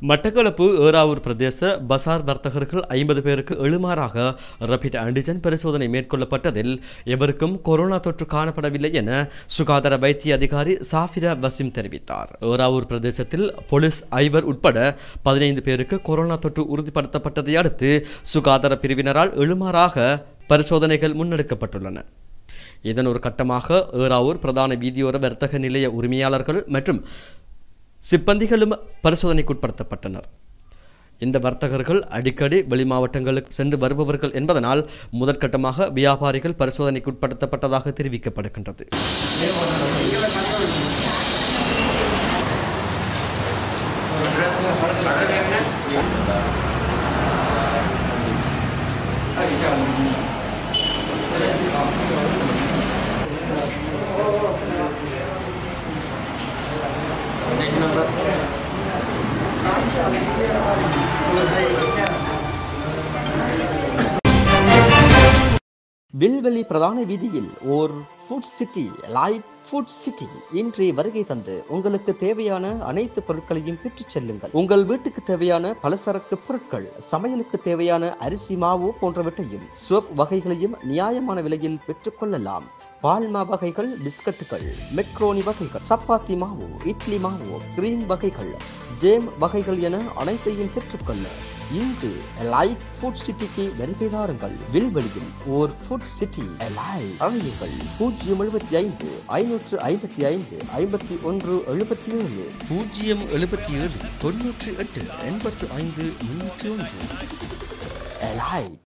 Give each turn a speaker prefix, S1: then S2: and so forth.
S1: மட்டக்களப்பு ஏறாவூர் பிரதேச பசார் வர்த்தகர்கள் ஐம்பது பேருக்கு எழுமாறாக ரபிட் ஆன்டிஜன் பரிசோதனை மேற்கொள்ளப்பட்டதில் எவருக்கும் கொரோனா தொற்று காணப்படவில்லை என சுகாதார வைத்திய அதிகாரி சாஃபிரா வசிம் தெரிவித்தார் ஏறாவூர் பிரதேசத்தில் போலீஸ் ஐவர் உட்பட பதினைந்து பேருக்கு கொரோனா தொற்று உறுதிப்படுத்தப்பட்டதை அடுத்து சுகாதார பிரிவினரால் எழுமாறாக பரிசோதனைகள் முன்னெடுக்கப்பட்டுள்ளன இதன் ஒரு கட்டமாக ஏறாவூர் பிரதான வீதியோர வர்த்தக நிலைய உரிமையாளர்கள் மற்றும் சிப்பந்திகளும் பரிசோதனைக்குட்படுத்தப்பட்டனர் இந்த வர்த்தகர்கள் அடிக்கடி வெளி மாவட்டங்களுக்கு சென்று வருபவர்கள் என்பதனால் முதற்கட்டமாக வியாபாரிகள் பரிசோதனைக்குட்படுத்தப்பட்டதாக தெரிவிக்கப்படுகின்றது
S2: வில்வெளி பிரதான வீதியில் ஓர் food city light food city இன்றே வருகை தந்து உங்களுக்கு தேவையான அனைத்து பொருட்களையும் பெற்றுச் செல்லுங்கள் உங்கள் வீட்டுக்கு தேவையான பலசரக்கு பொருட்கள் சமையலுக்கு தேவையான அரிசி மாவு போன்றவற்றையும் சோப் வகைகளையும் நியாயமான விலையில் பெற்றுக்கொள்ளலாம் பால்மா வகைகள் பிஸ்கட்டுகள் மெக்ரோனி வகைகள் சப்பாத்தி மாவு இட்லி மாவு கிரீம் வகைகள் ஜேம் வகைகள் என அனைத்தையும் பெற்றுக்கொள்ள இன்று லைட் ஃபுட் சிட்டிக்கு வருகை தாருங்கள் வில்வெளியில் ஓர் ஃபுட் சிட்டி லைட் அறியுங்கள் பூஜ்ஜியம் எழுபத்தி ஐந்து ஐநூற்று ஐம்பத்தி ஐந்து ஐம்பத்தி ஒன்று எழுபத்தி ஏழு பூஜ்ஜியம் எழுபத்தி ஏழு தொண்ணூற்றி எட்டு எண்பத்து ஐந்து முன்னூற்றி ஒன்று லைட்